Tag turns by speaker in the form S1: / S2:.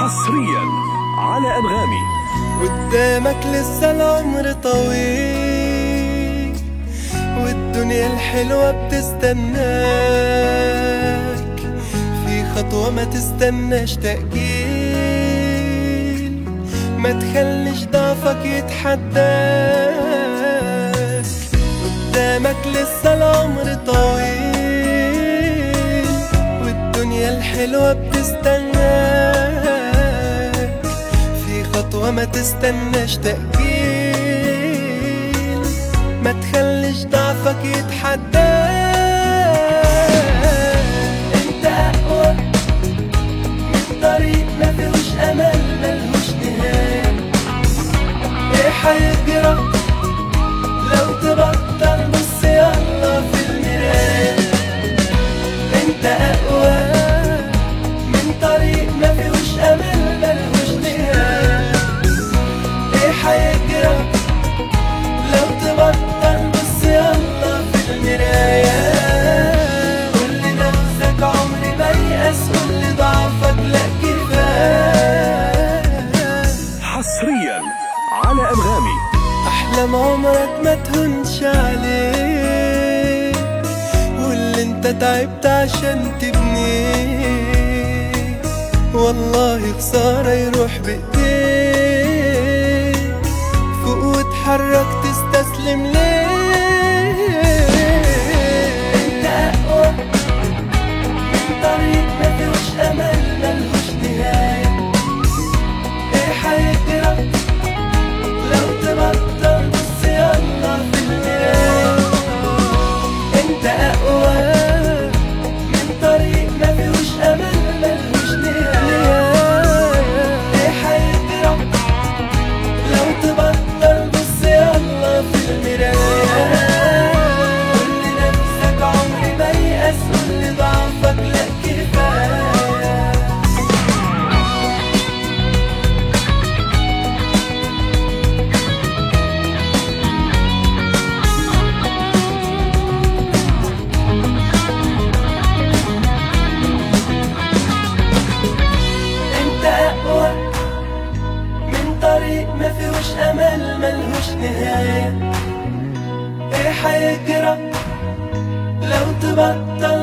S1: حصريا على أنغامي
S2: قدامك لسه العمر طويل والدنيا الحلوة بتستناك في خطوة ما تستناش تأجيل ما تخليش ضعفك يتحداك قدامك لسه العمر طويل والدنيا الحلوة بتستناك في خطوة ما تستناش تأجيل ما تخليش ضعفك يتحداك انت أقوى من طريق ما فيهوش أمل ملهوش نهاية ايه هيجرى لو تبطل بص يلا في المراية انت اقوى من طريق ما فيهوش امل ملهوش نهاية ايه هيجرى لو تبطل بص يلا في المراية قول لنفسك عمري ما يأس قول لضعفك لا كفاية
S1: حصريا على أنغامي
S2: احلام عمرك ما تهونش عليك واللي انت تعبت عشان تبنيه والله خسارة يروح بايديك فوق واتحرك تستسلم ليه انت اقوى من طريق ما فيهوش امل ملهوش نهاية ايه هيجرى لو تبطل بص يلا في المراية انت اقوى من طريق ما فيهوش امل ملهوش نهاية ايه هيجرى لو تبطل بص يلا في المراية قول لنفسك عمري ما يأس قول لضعفك لا كفاية انت اقوى من طريق ما فيهوش امل ملهوش نهاية ايه هيجرى لو تبطل